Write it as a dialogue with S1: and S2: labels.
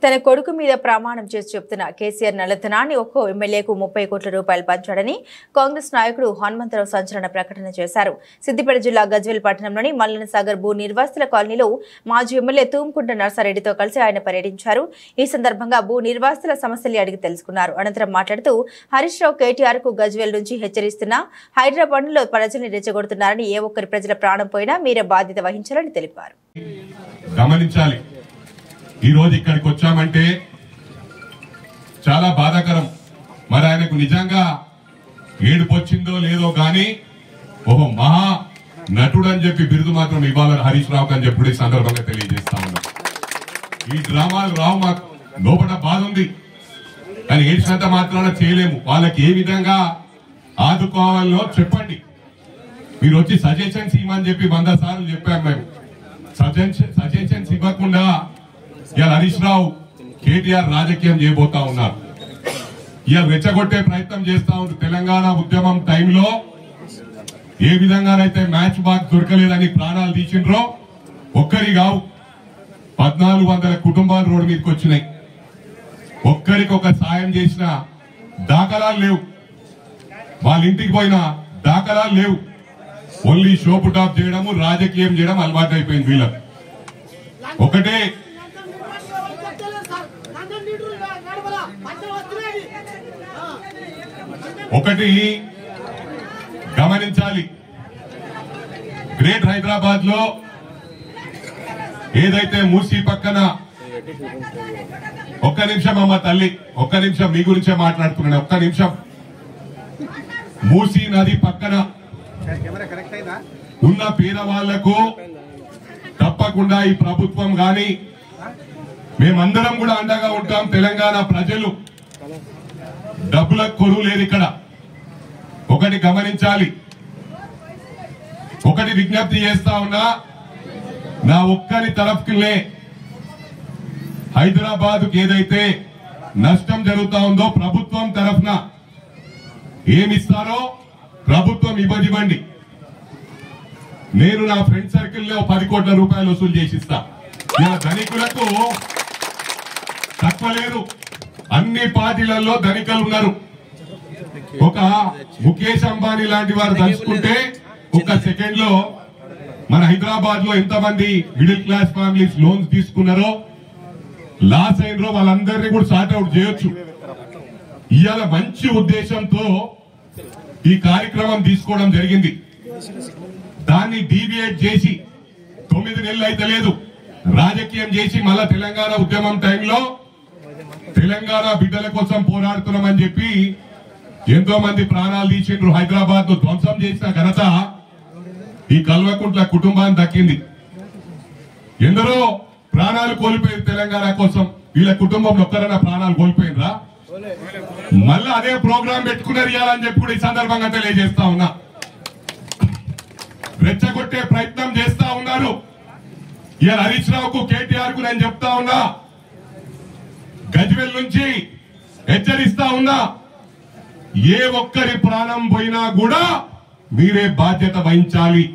S1: తన కొడుకు మీద ప్రమాణం చేసి చెప్తున్న కేసీఆర్ నల్లధనాన్ని ఒక్కో ఎమ్మెల్యేకు ముప్పై కోట్ల రూపాయలు పంచాడని కాంగ్రెస్ నాయకుడు హనుమంతరావు సంచలన ప్రకటన చేశారు సిద్దిపేట జిల్లా గజ్వేల్ పట్టణంలోని మల్లన సాగర్ భూ నిర్వాసితుల కాలనీలో మాజీ ఎమ్మెల్యే తూముకుంట నర్సారెడ్డితో కలిసి ఆయన పర్యటించారు ఈ సందర్భంగా భూ నిర్వాసితుల సమస్యలు అడిగి తెలుసుకున్నారు అనంతరం మాట్లాడుతూ హరీష్ రావు కేటీఆర్ కు గజ్వేల్ నుంచి హెచ్చరిస్తున్న హైదరాబాద్ లో ప్రజల్ని రెచ్చగొడుతున్నారని ఏ ఒక్కరి ప్రజల ప్రాణం పోయినా మీరే బాధ్యత వహించాలని తెలిపారు
S2: గమనించాలి ఈ రోజు ఇక్కడికి వచ్చామంటే చాలా బాధాకరం మరి ఆయనకు నిజంగా ఏడుపు వచ్చిందో లేదో గాని ఒక మహా నటుడు అని చెప్పి బిరుదు మాత్రం ఇవ్వాలని హరీష్ రావు అని చెప్పి ఈ సందర్భంగా తెలియజేస్తా ఉన్నా ఈ డ్రామాలు రావు మాకు లోపల బాధ ఉంది కానీ ఏడ్చినంత మాత్రాన చేయలేము వాళ్ళకి ఏ విధంగా ఆదుకోవాలో చెప్పండి మీరు వచ్చి సజెషన్స్ ఇవ్వమని చెప్పి వంద సార్లు చెప్పాము మేము సజెషన్ సజెషన్స్ ఇవ్వకుండా ఇవాళ హరీష్ రావు కేటీఆర్ రాజకీయం చేయబోతా ఉన్నారు ఇవాళ రెచ్చగొట్టే ప్రయత్నం చేస్తా ఉంది తెలంగాణ ఉద్యమం టైంలో ఏ విధంగానైతే మ్యాచ్ బాక్స్ దొరకలేదని ప్రాణాలు తీసిండ్రో ఒక్కరి కావు పద్నాలుగు వందల కుటుంబాలు రోడ్డు మీదకి వచ్చినాయి ఒక్కరికి ఒక సాయం చేసిన దాఖలాలు లేవు వాళ్ళ ఇంటికి పోయిన దాఖలాలు లేవు ఓన్లీ షోపు టాప్ చేయడము రాజకీయం చేయడం అలవాటు అయిపోయింది వీళ్ళకి ఒకటే ఒకటి గమనించాలి గ్రేట్ హైదరాబాద్ లో ఏదైతే మూసీ పక్కన ఒక్క నిమిషం అమ్మ తల్లి ఒక్క నిమిషం మీ గురించే మాట్లాడుతున్నాను ఒక్క నిమిషం మూసీ నది పక్కన ఉన్న పేదవాళ్లకు తప్పకుండా ఈ ప్రభుత్వం గాని మేమందరం కూడా అండగా ఉంటాం తెలంగాణ ప్రజలు డబ్బులకు కొరువు లేదు ఇక్కడ ఒకటి గమనించాలి ఒకటి విజ్ఞప్తి చేస్తా ఉన్నా నా ఒక్కరి తరఫులే హైదరాబాద్ ఏదైతే నష్టం జరుగుతా ఉందో ప్రభుత్వం తరఫున ఏమిస్తారో ప్రభుత్వం ఇవ్వనివ్వండి నేను నా ఫ్రెండ్ సర్కిల్ లో పది కోట్ల రూపాయలు వసూలు చేసిస్తా ఇలా ధనికులకు తక్కువ లేదు అన్ని పార్టీలలో ధనికలు ఉన్నారు ఒక ముఖేష్ అంబానీ లాంటి వారు తలుచుకుంటే ఒక సెకండ్ లో మన హైదరాబాద్ లో ఎంతమంది మిడిల్ క్లాస్ ఫ్యామిలీస్ లోన్స్ తీసుకున్నారో లాస్ అయినరో వాళ్ళందరినీ కూడా సార్ట్ అవుట్ చేయొచ్చు ఇవాళ మంచి ఉద్దేశంతో ఈ కార్యక్రమం తీసుకోవడం జరిగింది దాన్ని డీవియేట్ చేసి తొమ్మిది నెలలు అయితే లేదు రాజకీయం చేసి మళ్ళా తెలంగాణ ఉద్యమం టైంలో తెలంగాణ బిడ్డల కోసం పోరాడుతున్నామని చెప్పి ఎంతో మంది ప్రాణాలు తీసిండ్రు హైదరాబాద్ ను ధ్వంసం చేసిన ఘనత ఈ కల్వకుంట్ల కుటుంబాన్ని దక్కింది ఎందరో ప్రాణాలు కోల్పోయారు తెలంగాణ కోసం వీళ్ళ కుటుంబంలో ఒక్కరైనా ప్రాణాలు కోల్పోయినరా మళ్ళీ అదే ప్రోగ్రాం పెట్టుకున్నారు ఇవ్వాలని చెప్పి కూడా ఈ సందర్భంగా తెలియజేస్తా ఉన్నా రెచ్చగొట్టే ప్రయత్నం చేస్తా ఉన్నారు ఇవాళ హరీష్ రావుకు కేటీఆర్ కు నేను చెప్తా ఉన్నా గజ్వెల్ నుంచి హెచ్చరిస్తా ఉన్నా ఏ ఒక్కరి ప్రాణం పోయినా కూడా మీరే బాధ్యత వహించాలి